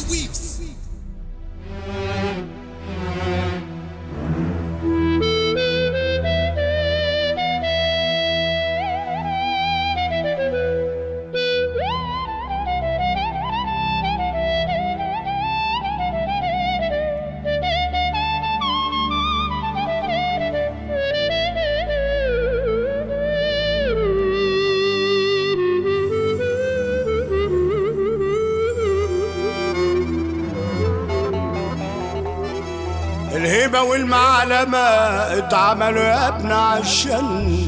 الهبة والمعلمة اتعملوا يا ابن عشان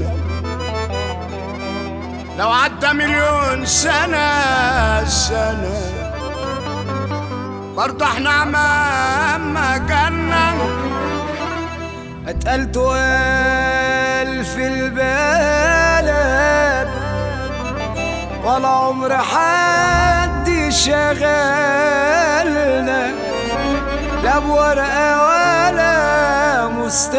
لو عدى مليون سنة سنة برضه احنا أمام جنة اتقلت ألف البلد ولا عمر حد شغلنا لا بورقة ولا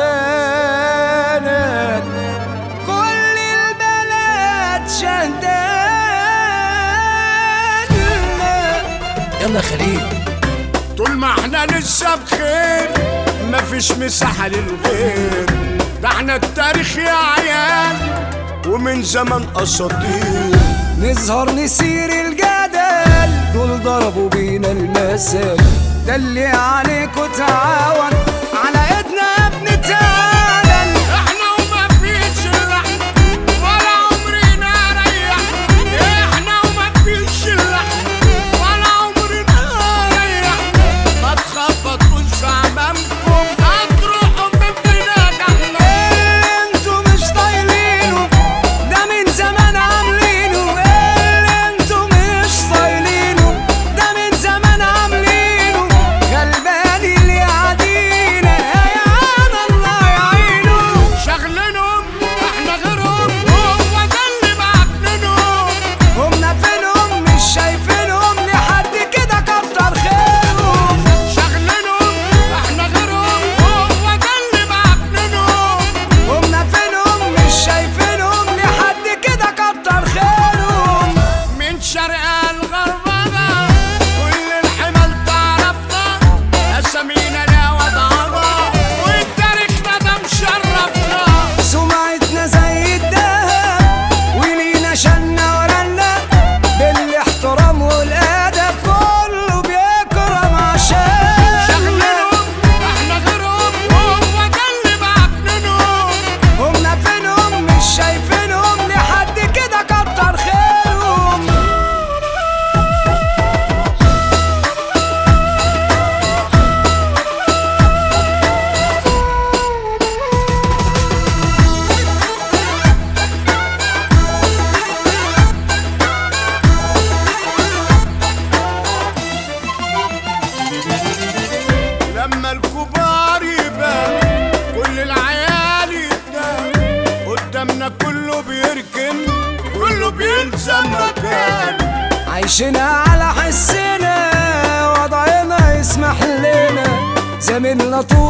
مستند كل البلد شهدنا يلا خليل طول ما احنا لسه بخير مفيش مساحة للغير ده احنا التاريخ يا عيال ومن زمن أساطير نظهر نسير الجدل دول ضربوا بينا المثل ده اللي عليكوا تعاون على ايدنا يا ابن تعالى احنا وما فيش اللحن ولا عمرنا ريح احنا وما فيش اللحن ولا عمرنا ريح ما تخبطوش في عمامكم هتروحوا في فيناك احنا انتوا مش طايلينه ده من زمان عاملينه انتوا مش طايلينه ده من زمان عاملينه غلبان اللي قاعدين يا الله يعينه شغلنهم احنا غيرهم هو ده اللي معجننهم هما فينهم مش شايفينهم لحد كده كتر خيرهم شغلنهم احنا غيرهم هو ده اللي معجننهم هما فينهم مش شايفينهم لحد كده كتر خيرهم من شرق الغربنا كل الحمل تعرفنا اسامينا لا وضعنا والتاريخنا ده مشرفنا سمعتنا زي الدهب ولينا شنا ورنا بالاحترام والادب كله بيكرم عشان شغلنهم احنا غيرهم هو ده اللي معجننهم هما فينهم مش شايفينهم لحد كده كتر خيرهم لما الكبار يبان كل العيال يتنام قدامنا كله بيركن كله بيلزم مكان عايشين على حسنا وضعنا يسمح لنا زميلنا طول